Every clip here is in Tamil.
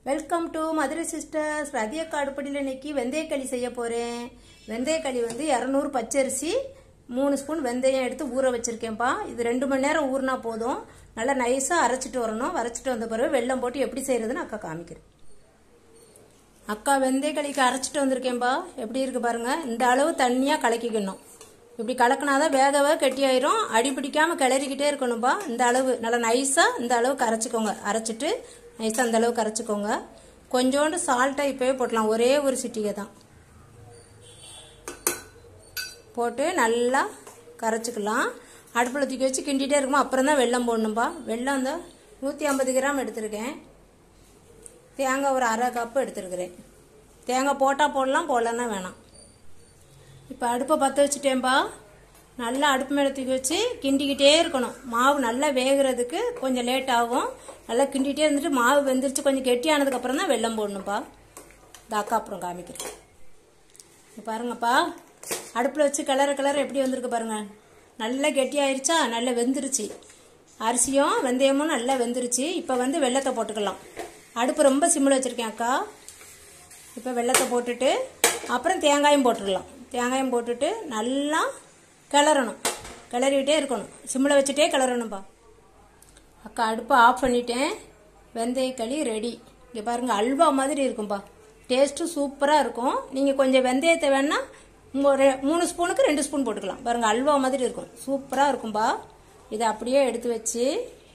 வெல்கம் டு மதுரை சிஸ்டர்ஸ் ரதியக்கா அடுப்படியில் இன்னைக்கு வெந்தயக்களி செய்ய போகிறேன் வெந்தயக்களி வந்து இரநூறு பச்சரிசி மூணு ஸ்பூன் வெந்தயம் எடுத்து ஊற வச்சிருக்கேன்ப்பா இது ரெண்டு மணி நேரம் ஊறினா போதும் நல்லா நைஸாக அரைச்சிட்டு வரணும் அரைச்சிட்டு வந்த பிறகு வெல்லம் போட்டு எப்படி செய்யறதுன்னு அக்கா காமிக்கிறேன் அக்கா வெந்தயக்களிக்கு அரைச்சிட்டு வந்திருக்கேன்ப்பா எப்படி இருக்கு பாருங்க இந்த அளவு தண்ணியாக கலக்கிக்கணும் இப்படி கலக்கினாதான் வேகவே கெட்டியாயிரும் அடி பிடிக்காம கிளறிக்கிட்டே இருக்கணும்பா இந்த அளவு நல்லா நைஸாக இந்த அளவுக்கு அரைச்சிக்கோங்க அரைச்சிட்டு நைஸாக அந்த அளவுக்கு அரைச்சிக்கோங்க கொஞ்சோண்டு சால்ட்டை இப்போவே போட்டலாம் ஒரே ஒரு சிட்டிகை தான் போட்டு நல்லா கரைச்சிக்கலாம் அடுப்பில் தூக்கி வச்சு கிண்டிகிட்டே இருக்குமா அப்புறம் தான் வெல்லம் போடணும்பா வெல்லம் அந்த நூற்றி ஐம்பது கிராம் எடுத்திருக்கேன் தேங்காய் ஒரு அரை கப்பு எடுத்துருக்கிறேன் தேங்காய் போட்டால் போடலாம் போடலன்னா வேணாம் இப்போ அடுப்பை பற்ற வச்சுட்டேன்பா நல்லா அடுப்பு மேலே தூக்கி வச்சு கிண்டிக்கிட்டே இருக்கணும் மாவு நல்லா வேகிறதுக்கு கொஞ்சம் லேட் ஆகும் நல்லா கிண்டிகிட்டே இருந்துட்டு மாவு வெந்துருச்சு கொஞ்சம் கெட்டியானதுக்கப்புறம் தான் வெல்லம் போடணும்ப்பா இந்த அக்கா அப்புறம் காமிக்கிறேன் இங்க பாருங்கப்பா அடுப்பில் வச்சு கிளற கிளற எப்படி வந்திருக்கு பாருங்க நல்லா கெட்டியாயிருச்சா நல்லா வெந்துருச்சு அரிசியும் வெந்தயமும் நல்லா வெந்துருச்சு இப்போ வந்து வெள்ளத்தை போட்டுக்கலாம் அடுப்பு ரொம்ப சிம்மில் வச்சுருக்கேன் அக்கா இப்போ வெள்ளத்தை போட்டுட்டு அப்புறம் தேங்காயும் போட்டுடலாம் தேங்காயும் போட்டுட்டு நல்லா கிளறணும் கிளறிக்கிட்டே இருக்கணும் சிம்மில் வச்சுட்டே கிளறணும்ப்பா அக்கா அடுப்பை ஆஃப் பண்ணிட்டேன் வெந்தயக்களி ரெடி இங்கே பாருங்கள் அல்வா மாதிரி இருக்கும்பா டேஸ்ட்டு சூப்பராக இருக்கும் நீங்கள் கொஞ்சம் வெந்தயத்தை வேணால் ஒரு மூணு ஸ்பூனுக்கு ரெண்டு ஸ்பூன் போட்டுக்கலாம் பாருங்கள் அல்வா மாதிரி இருக்கும் சூப்பராக இருக்கும்பா இதை அப்படியே எடுத்து வச்சு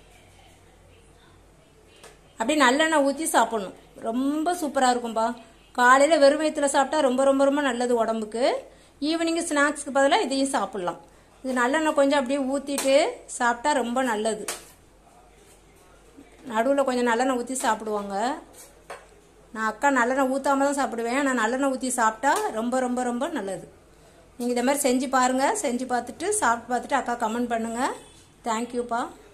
அப்படியே நல்லெண்ணெய் ஊற்றி சாப்பிடணும் ரொம்ப சூப்பராக இருக்கும்பா காலையில் வெறும் வயிற்றுல சாப்பிட்டா ரொம்ப ரொம்ப ரொம்ப நல்லது உடம்புக்கு ஈவினிங் ஸ்நாக்ஸ்க்கு பதிலாக இதையும் சாப்பிட்லாம் இது நல்லெண்ணெய் கொஞ்சம் அப்படியே ஊற்றிட்டு சாப்பிட்டா ரொம்ப நல்லது நடுவில் கொஞ்சம் நல்லெண்ணெய் ஊற்றி சாப்பிடுவாங்க நான் அக்கா நல்லெண்ணெய் ஊற்றாம தான் சாப்பிடுவேன் நான் நல்லெண்ணெய் ஊற்றி சாப்பிட்டா ரொம்ப ரொம்ப ரொம்ப நல்லது நீங்கள் இதை மாதிரி செஞ்சு பாருங்கள் செஞ்சு பார்த்துட்டு சாப்பிட்டு பார்த்துட்டு அக்கா கமெண்ட் பண்ணுங்கள் தேங்க்யூப்பா